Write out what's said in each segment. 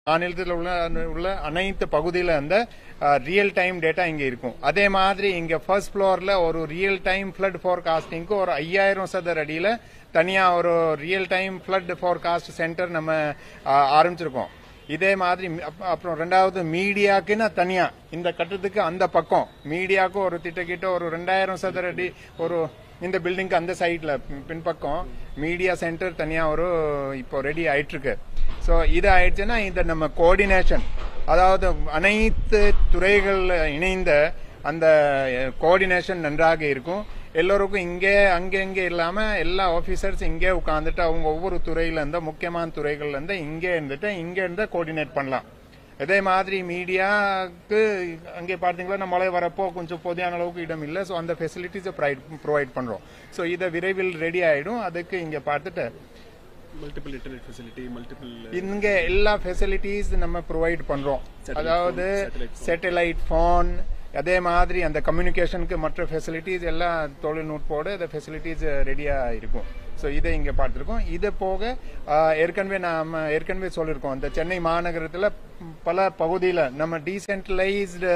மாநிலத்தில் உள்ள உள்ள அனைத்து பகுதியில் அந்த ரியல் டைம் டேட்டா இங்க இருக்கும் அதே மாதிரி இங்க ஃபர்ஸ்ட் ஃப்ளோர்ல ஒரு ரியல் டைம் ஃபிளட் ஃபோர்காஸ்டிங்க்கு ஒரு ஐயாயிரம் சதுர அடியில தனியா ஒரு real time flood forecast centre நம்ம ஆ, ஆரம்பிச்சிருக்கோம் இதே மாதிரி மி- அப்- அப்புறம் ரெண்டாவது மீடியாக்குன்னு தனியா இந்த கட்டத்துக்கு அந்த பக்கம் மீடியாவுக்கு ஒரு திட்டக்கிட்ட ஒரு ரெண்டாயிரம் சதுர அடி ஒரு இந்த பில்டிங்க்கு அந்த சைட்ல பின்பக்கம் மீடியா சென்டர் தனியா ஒரு இப்போ ரெடி ஆயிட்டு இருக்கு ஸோ இது ஆயிடுச்சுன்னா இந்த நம்ம கோஆர்டினேஷன் அதாவது அனைத்து துறைகள் இணைந்த அந்த கோஆர்டினேஷன் நன்றாக இருக்கும் எல்லோருக்கும் இங்கே அங்கே இங்கே இல்லாம எல்லா ஆபீசர்ஸ் இங்கே உட்காந்துட்டு அவங்க ஒவ்வொரு துறையில இருந்த முக்கியமான துறைகள்ல இருந்து இங்கே இருந்துட்டு இங்கே இருந்து கோஆர்டினேட் பண்ணலாம் இதே மாதிரி மீடியாவுக்கு அங்கே பார்த்தீங்களா நம்ம மழை வரப்போ கொஞ்சம் போதியான அளவுக்கு இடம் இல்லை ஸோ அந்த ஃபெசிலிட்டிஸை ப்ரொவைட் பண்றோம் ஸோ இதை விரைவில் ரெடி ஆயிடும் அதுக்கு இங்க பார்த்துட்டு மல்டிபிள் இன்டர்நெட் ஃபெசிலிட்டி மல்டிபிள் இங்க எல்லா ஃபெசிலிட்டிஸ் நம்ம ப்ரொவைட் பண்றோம் Satellite அதாவது phone, satellite phone. Satellite phone அதே மாதிரி அந்த கம்யூனிகேஷனுக்கு மற்ற ஃபெசிலிட்டிஸ் எல்லாம் தொழில்நுட்போட இந்த ஃபெசிலிட்டிஸ் ரெடியா இருக்கும் ஸோ இதை இங்க பார்த்துருக்கோம் இது போக ஆஹ், ஏற்கனவே நாம ஏற்கனவே சொல்லியிருக்கோம் இந்த சென்னை மாநகரத்துல பல பகுதியில் நம்ம டீசென்ட்ரலைஸ்டு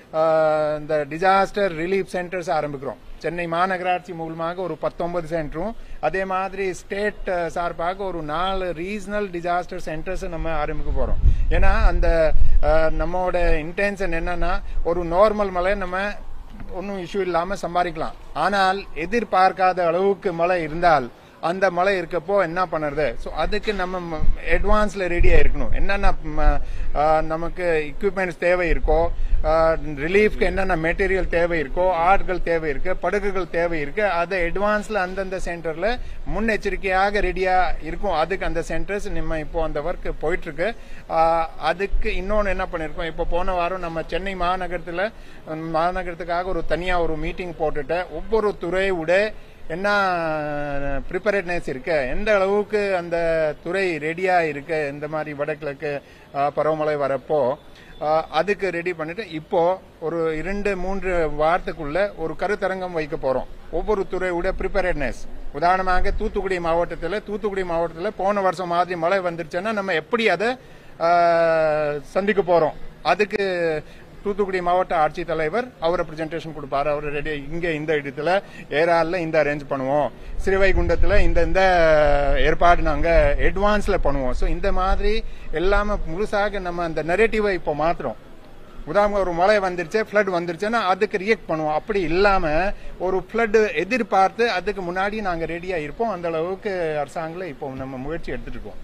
இந்த டிசாஸ்டர் ரிலீஃப் சென்டர்ஸ் ஆரம்பிக்கிறோம் சென்னை மாநகராட்சி மூலமாக ஒரு பத்தொன்பது சென்டரும் அதே மாதிரி ஸ்டேட் சார்பாக ஒரு நாலு ரீஜனல் டிசாஸ்டர் சென்டர்ஸ் நம்ம ஆரம்பிக்க போறோம் ஏன்னா அந்த அஹ், நம்மோட இன்டென்ஷன் என்னன்னா ஒரு நார்மல் மழை நம்ம ஒன்றும் இஷ்யூ இல்லாம சம்பாதிக்கலாம் ஆனால் எதிர்பார்க்காத அளவுக்கு மழை இருந்தால் அந்த மழை இருக்கப்போ என்ன பண்ணுறது ஸோ அதுக்கு நம்ம அட்வான்ஸில் ரெடியாக இருக்கணும் என்னென்ன ம, ஆ, நமக்கு எக்யூப்மெண்ட்ஸ் தேவை இருக்கோ ரிலீஃப்க்கு என்னென்ன மெட்டீரியல் தேவை இருக்கோ ஆட்கள் தேவை இருக்கு படகுகள் தேவை இருக்கு அதை அட்வான்ஸில் அந்தந்த சென்டரில் முன்னெச்சரிக்கையாக ரெடியாக இருக்கும் அதுக்கு அந்த சென்டர்ஸ் நம்ம இப்போ அந்த ஒர்க் போயிட்டு இருக்கு ஆ, அதுக்கு இன்னொன்று என்ன பண்ணியிருக்கோம் இப்போ போன வாரம் நம்ம சென்னை மாநகரத்தில் மாநகரத்துக்காக ஒரு தனியாக ஒரு மீட்டிங் போட்டுட்டு ஒவ்வொரு துறையோட என்ன ப்ரிப்பரேட்னஸ் இருக்கு எந்த அளவுக்கு அந்த துறை ரெடியா இருக்கு இந்த மாதிரி வடகிழக்கு ஆ, பருவமழை வரப்போ ஆ, அதுக்கு ரெடி பண்ணிட்டு இப்போ ஒரு இரண்டு மூன்று வாரத்துக்குள்ள ஒரு கருத்தரங்கம் வைக்க போறோம் ஒவ்வொரு துறையோட ப்ரிப்பரேட்னஸ் உதாரணமாக தூத்துக்குடி மாவட்டத்தில் தூத்துக்குடி மாவட்டத்தில் போன வருஷம் மாதிரி மழை வந்துருச்சுன்னா நம்ம எப்படி அதை ஆ, சந்திக்க போறோம் அதுக்கு தூத்துக்குடி மாவட்ட ஆட்சித்தலைவர் அவர் பிரசன்டேஷன் கொடுப்பாரு அவர் ரெடி இங்க இந்த இடத்துல ஏரால இந்த அரேஞ்ச் பண்ணுவோம் ஸ்ரீவைகுண்டத்துல இந்த இந்த ஏற்பாடு நாங்க அட்வான்ஸ்ல பண்ணுவோம் ஸோ இந்த மாதிரி எல்லாமே முழுசாக நம்ம அந்த நெரேட்டிவை இப்போ மாத்துறோம் உதாரணம் ஒரு மழை வந்துருச்சு ஃப்ளட் வந்துருச்சுன்னா அதுக்கு ரியாக்ட் பண்ணுவோம் அப்படி இல்லாம ஒரு ஃப்ளட் எதிர்பார்த்து அதுக்கு முன்னாடி நாங்க ரெடியா இருப்போம் அந்த அளவுக்கு அரசாங்கல இப்போ நம்ம முயற்சி எடுத்துட்டு இருக்கோம்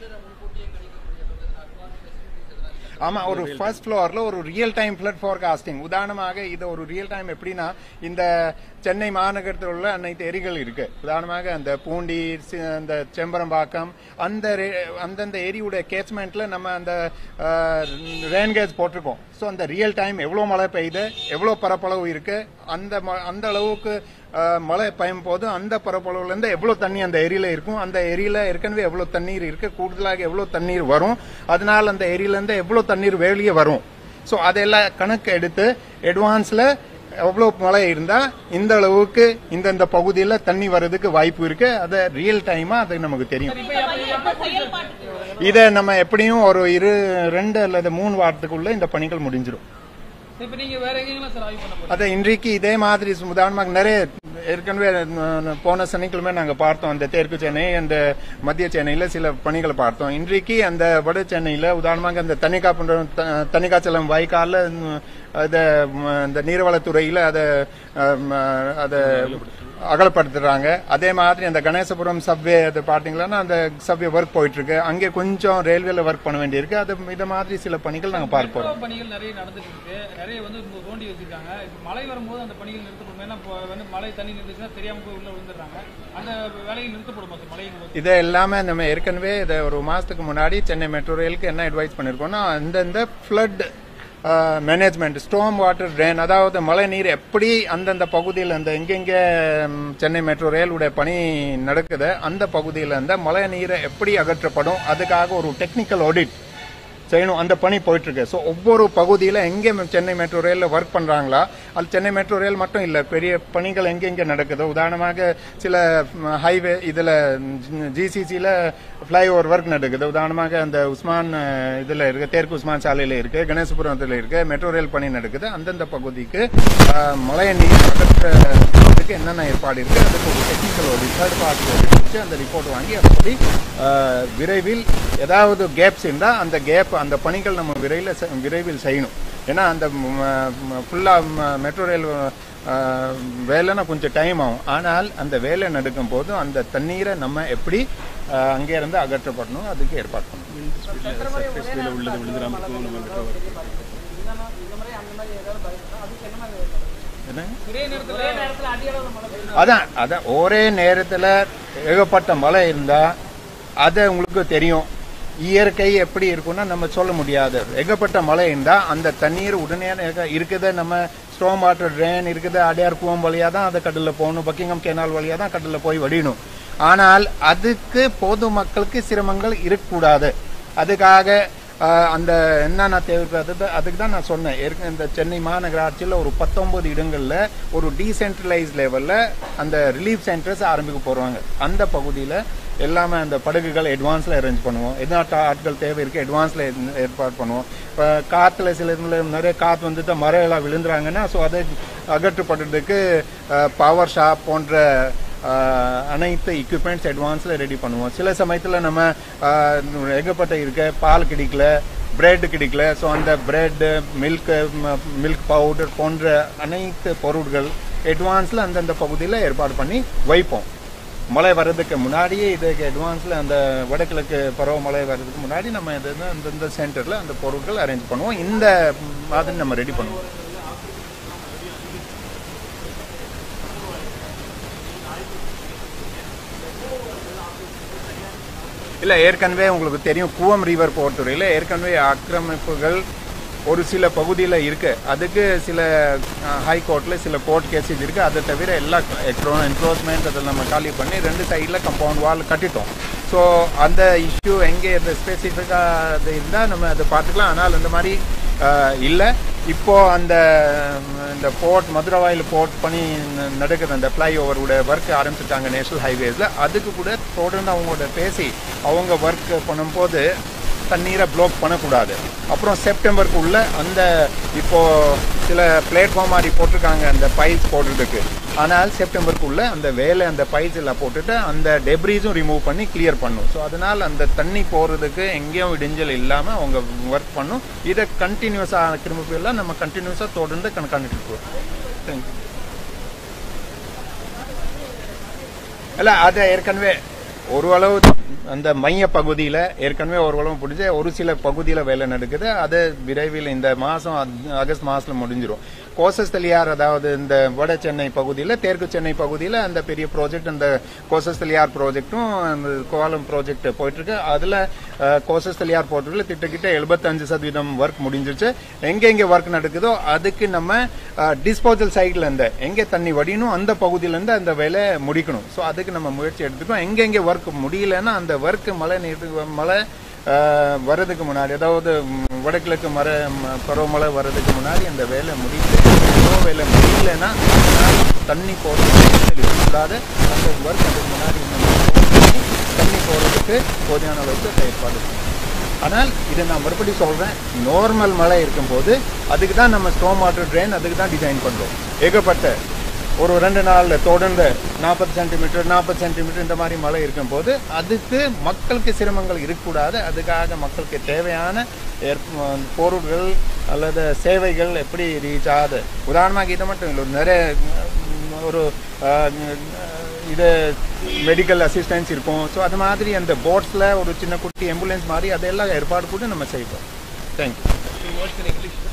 ஆமா ஒரு ஃபர்ஸ்ட் ஃப்ளோர்ல ஒரு ரியல் டைம் ஃபிளட் ஃபோர்காஸ்டிங் உதாரணமாக இது ஒரு ரியல் டைம் எப்படின்னா இந்த சென்னை மாநகரத்தில் உள்ள அனைத்து ஏரிகள் இருக்கு உதாரணமாக அந்த பூண்டி சி- அந்த செம்பரம்பாக்கம் அந்த ரே- அந்தந்த ஏரியோட கேட்ச்மெண்ட்ல நம்ம அந்த ரேன்கேஜ் போட்டிருக்கோம் ஸோ அந்த ரியல் டைம் எவ்வளோ மழை பெய்யுது எவ்வளோ பரப்பளவு இருக்கு அந்த ம- அந்த அளவுக்கு அஹ், மழை பெய்யும் போது அந்த பரப்பளவுல இருந்து எவ்வளவு தண்ணி அந்த ஏரியில இருக்கும் அந்த ஏரியில ஏற்கனவே எவ்வளவு தண்ணீர் இருக்கு கூடுதலாக எவ்வளவு தண்ணீர் வரும் அதனால அந்த ஏரியில இருந்து எவ்வளவு தண்ணீர் வெளியே வரும் ஸோ அதெல்லாம் கணக்கு எடுத்து அட்வான்ஸ்ல எவ்வளவு மழை இருந்தா இந்த அளவுக்கு இந்தந்த பகுதியில தண்ணி வர்றதுக்கு வாய்ப்பு இருக்கு அதை ரியல் டைமா அது நமக்கு தெரியும் இதை நம்ம எப்படியும் ஒரு இரு ரெண்டு அல்லது மூணு வாரத்துக்குள்ள இந்த பணிகள் முடிஞ்சிடும் இப்ப நீங்க வேற எங்கெல்லாம் சார் ஆய்வு பண்ண போறீங்க அதை இன்றைக்கு இதே மாதிரி உதாரணமாக நிறைய ஏற்கனவே ந- போன சனிக்கிழமை நாங்க பார்த்தோம் அந்த தெற்கு சென்னை அந்த மத்திய சென்னையில சில பணிகளை பார்த்தோம் இன்றைக்கு அந்த வட சென்னையில உதாரணமாக அந்த தனிக்காப்புன்றம் தனிக்காச்சலம் வாய்க்கால அதை இந்த நீர்வளத்துறையில அதை அம், அதை அகலப்படுத்துறாங்க அதே மாதிரி அந்த கணேசபுரம் சப்வே அது பாத்தீங்கன்னா அந்த சப்வே ஒர்க் போயிட்டு இருக்கு அங்கே கொஞ்சம் ரயில்வேல ஒர்க் பண்ண வேண்டியிருக்கு அது இந்த மாதிரி சில பணிகள் நாங்க பார்க்க போறோம் மெட்ரோ பணிகள் நிறைய நடந்துட்டு இருக்கு நிறைய வந்து இங்க தோண்டி வச்சிருக்காங்க இப்ப மழை வரும்போது அந்த பணிகள் நிறுத்தப்படும் ஏன்னா இப்போ வந்து மழை தண்ணி நின்றுச்சுன்னா தெரியாம போய் உள்ள விழுந்துடுறாங்க அந்த வேலையை நிறுத்தப்படும் அது மழையின் போது இதை எல்லாமே நம்ம ஏற்கனவே இதை ஒரு மாசத்துக்கு முன்னாடி சென்னை மெட்ரோ ரயிலுக்கு என்ன அட்வைஸ் பண்ணிருக்கோம்னா அந்தந்த flood management storm water drain அதாவது மழை நீர் எப்படி அந்தந்த பகுதியில் அந்த எங்கெங்க ம், சென்னை மெட்ரோ ரயிலுடைய பணி நடக்குது அந்த பகுதியில் அந்த மழை நீரை எப்படி அகற்றப்படும் அதுக்காக ஒரு டெக்னிக்கல் ஆடிட் செய்யணும் அந்த பணி போயிட்டு இருக்கு ஸோ ஒவ்வொரு பகுதியில் எங்கே சென்னை மெட்ரோ ரயிலில் ஒர்க் பண்றாங்களா அது சென்னை மெட்ரோ ரயில் மட்டும் இல்லை பெரிய பணிகள் எங்கெங்கே நடக்குது உதாரணமாக சில ஹைவே இதில் ஜிசிசியில் ஃப்ளைஓவர் ஒர்க் நடக்குது உதாரணமாக அந்த உஸ்மான் இதில் இருக்கு தேர்க்கு உஸ்மான் சாலையில் இருக்கு கணேசபுரத்தில் இருக்கு மெட்ரோ ரயில் பணி நடக்குது அந்தந்த பகுதிக்கு அஹ், மழையை நீர் அகற்றுறதுக்கு என்னென்ன ஏற்பாடு இருக்கு அதுக்கு ஒரு டெக்னிக்கல் ஒரு ரிசர்ச் பார்த்து வச்சு அந்த ரிப்போர்ட் வாங்கி அப்படி அஹ், விரைவில் ஏதாவது கேப்ஸ் இருந்தால் அந்த கேப் அந்த பணிகள் நம்ம விரைவில் செ- விரைவில் செய்யணும் ஏன்னா அந்த ஃபுல்லாக மெட்ரோ ரயில் அஹ், வேலைன்னா கொஞ்சம் டைம் ஆகும் ஆனால் அந்த வேலை நடக்கும் போது அந்த தண்ணீரை நம்ம எப்படி அஹ், அங்கே இருந்து அகற்றப்படணும் அதுக்கு ஏற்பாடு பண்ணணும் சர்ஃபேஸ் மேல உள்ளது விழுந்துடாம இருக்கும் நம்ம மெட்ரோ என்னங்க ஒரே நேரத்தில் ஒரே நேரத்தில் அதிக அளவு மழை பெய்யுது அதான் அதான் ஒரே நேரத்தில் ஏகப்பட்ட மழை இருந்தா அது உங்களுக்கு தெரியும் இயற்கை எப்படி இருக்கும்னா நம்ம சொல்ல முடியாது ஏகப்பட்ட மழை இருந்தா அந்த தண்ணீர் உடனே இருக்குது நம்ம ஸ்டோம் வாட்டர் ட்ரெயின் இருக்குது அடையார் குவம் வழியா தான் அதை கடல்ல போகணும் பக்கிங்கம் கெனால் வழியா தான் கடல்ல போய் வடியணும் ஆனால் அதுக்கு பொதுமக்களுக்கு சிரமங்கள் இருக்கக்கூடாது அதுக்காக ஆஹ் அந்த என்னென்ன தேவைப்படுறது அதுக்கு தான் நான் சொன்னேன் ஏற்கனவே இந்த சென்னை மாநகராட்சியில் ஒரு பத்தொன்பது இடங்களில் ஒரு டீசென்ட்ரலைஸ் லெவலில் அந்த ரிலீஃப் சென்டர்ஸ் ஆரம்பிக்க போகிறாங்க அந்த பகுதியில் எல்லாமே அந்த படகுகள் அட்வான்ஸில் அரேஞ்ச் பண்ணுவோம் என்ன ஆட்கள் தேவை இருக்குது அட்வான்ஸில் ஏற்பாடு பண்ணுவோம் இப்போ காற்றுல சில இதுல நிறைய காற்று வந்துட்டு மரம் எல்லாம் விழுந்துறாங்கன்னா ஸோ அதை அகற்றப்படுறதுக்கு பவர் ஷாப் போன்ற ஆஹ் அனைத்து எக்யூப்மெண்ட்ஸ் அட்வான்ஸில் ரெடி பண்ணுவோம் சில சமயத்தில் நம்ம ஆஹ் ஏகப்பட்ட இருக்க பால் கிடைக்கல பிரெட் கிடைக்கல ஸோ அந்த பிரெட் மில்க் மில்க் பவுடர் போன்ற அனைத்து பொருட்கள் அட்வான்ஸில் அந்தந்த பகுதியில் ஏற்பாடு பண்ணி வைப்போம் மழை வர்றதுக்கு முன்னாடியே இதுக்கு அட்வான்ஸில் அந்த வடகிழக்கு பருவமழை வர்றதுக்கு முன்னாடி நம்ம இது அந்தந்த சென்டரில் அந்த பொருட்கள் அரேஞ்ச் பண்ணுவோம் இந்த மாதிரி நம்ம ரெடி பண்ணுவோம் இல்ல ஏற்கனவே உங்களுக்கு தெரியும் கூவம் ரிவர் பொறுத்தவரையில் ஏற்கனவே ஆக்கிரமிப்புகள் ஒரு சில பகுதியில் இருக்கு அதுக்கு சில ஹை கோர்ட்ல சில கோர்ட் கேசஸ் இருக்கு அதை தவிர எல்லா என்க்ரோச்மெண்ட் அதை நம்ம காலி பண்ணி ரெண்டு சைடில் கம்பவுண்ட் வால் கட்டிட்டோம் ஸோ அந்த இஷ்யூ எங்கே இந்த ஸ்பெசிஃபிக்காக அது இருந்தால் நம்ம அதை பார்த்துக்கலாம் ஆனால் அந்த மாதிரி இல்லை இப்போ அந்த ம், இந்த போர்ட் மதுரவாயில் போர்ட் பணி ந- நடக்குது அந்த ஃப்ளைஓவரோட ஒர்க் ஆரம்பிச்சிருக்காங்க நேஷனல் ஹைவேஸ்ல அதுக்கு கூட தொடர்ந்து அவங்களோட பேசி அவங்க ஒர்க் பண்ணும்போது தண்ணீரை ப்ளாக் பண்ணக்கூடாது அப்புறம் செப்டம்பருக்குள்ள அந்த இப்போ சில பிளாட்ஃபார்ம் மாதிரி போட்டிருக்காங்க அந்த பைல்ஸ் போடுறதுக்கு ஆனால் செப்டம்பருக்குள்ள அந்த வேலை அந்த பைல்ஸ் எல்லாம் போட்டுட்டு அந்த டெப்ரீஸும் ரிமூவ் பண்ணி கிளியர் பண்ணும் ஸோ அதனால் அந்த தண்ணி போகிறதுக்கு எங்கேயும் இடைஞ்சல் இல்லாமல் அவங்க ஒர்க் பண்ணும் இதை கண்டினியூஸாக திரும்ப எல்லாம் நம்ம கண்டினியூஸாக தொடர்ந்து கண்காணிட்டு இருக்கோம் தேங்க்யூ இல்ல அது ஏற்கனவே ஓரளவு அந்த மைய பகுதியில ஏற்கனவே ஓரளவு பிடிச்ச ஒரு சில பகுதியில வேலை நடக்குது அது விரைவில் இந்த மாசம் அத்- ஆகஸ்ட் மாசத்துல முடிஞ்சிரும் கோசஸ் தெளியார் அதாவது இந்த வட சென்னை பகுதியில தெற்கு சென்னை பகுதியில அந்த பெரிய ப்ராஜெக்ட் அந்த கோசஸ் தெளியார் ப்ராஜெக்டும் அந்த கோலம் ப்ராஜெக்ட் போயிட்டு இருக்கு அதுல அஹ், கோசஸ் தெளியார் போர்ட்டுல திட்டக்கிட்ட எழுபத்தஞ்சு சதவீதம் ஒர்க் முடிஞ்சிருச்சு எங்க எங்க ஒர்க் நடக்குதோ அதுக்கு நம்ம டிஸ்போசல் சைட்ல இருந்து எங்க தண்ணி வடியணும் அந்த பகுதியில இருந்து அந்த வேலை முடிக்கணும் ஸோ அதுக்கு நம்ம முயற்சி எடுத்துக்கோம் எங்க எங்க ஒர்க் முடியலன்னா அந்த ஒர்க் மழை நீர் மழை அஹ், வர்றதுக்கு முன்னாடி அதாவது ம், வடகிழக்கு மர ம- பருவமழை வர்றதுக்கு முன்னாடி அந்த வேலை முடியல ஏதோ வேலை முடியலன்னா அதனால தண்ணி போடுறது இருக்கக்கூடாது அந்த ஒர்க் அதுக்கு முன்னாடி நம்ம பண்ணி தண்ணி போடுறதுக்கு போதுமான அளவுக்கு செயற்பாடு பண்ணணும். ஆனால் இதை நான் மறுபடி சொல்றேன் நார்மல் மழை இருக்கும்போது அதுக்கு தான் நம்ம ஸ்டோம் வாட்டர் ட்ரெயின் அதுக்கு தான் டிசைன் பண்றோம் ஏகப்பட்ட ஒரு ரெண்டு நாள்ல தொடர்ந்து நாற்பது சென்டிமீட்டர் நாற்பது சென்டிமீட்டர் இந்த மாதிரி மழை இருக்கும்போது அதுக்கு மக்களுக்கு சிரமங்கள் இருக்கக்கூடாது அதுக்காக மக்களுக்கு தேவையான ஏற்ப- பொருட்கள் அல்லது சேவைகள் எப்படி ரீச் ஆகுது உதாரணமாக இதை மட்டும் இல்லை நிறைய உம், ஒரு அஹ், இது மெடிக்கல் அசிஸ்டன்ஸ் இருக்கும் ஸோ அது மாதிரி அந்த போட்ஸில் ஒரு சின்ன குட்டி ஆம்புலன்ஸ் மாதிரி அதெல்லாம் ஏற்பாடு கூட நம்ம செய்வோம் தேங்க்யூ works in English.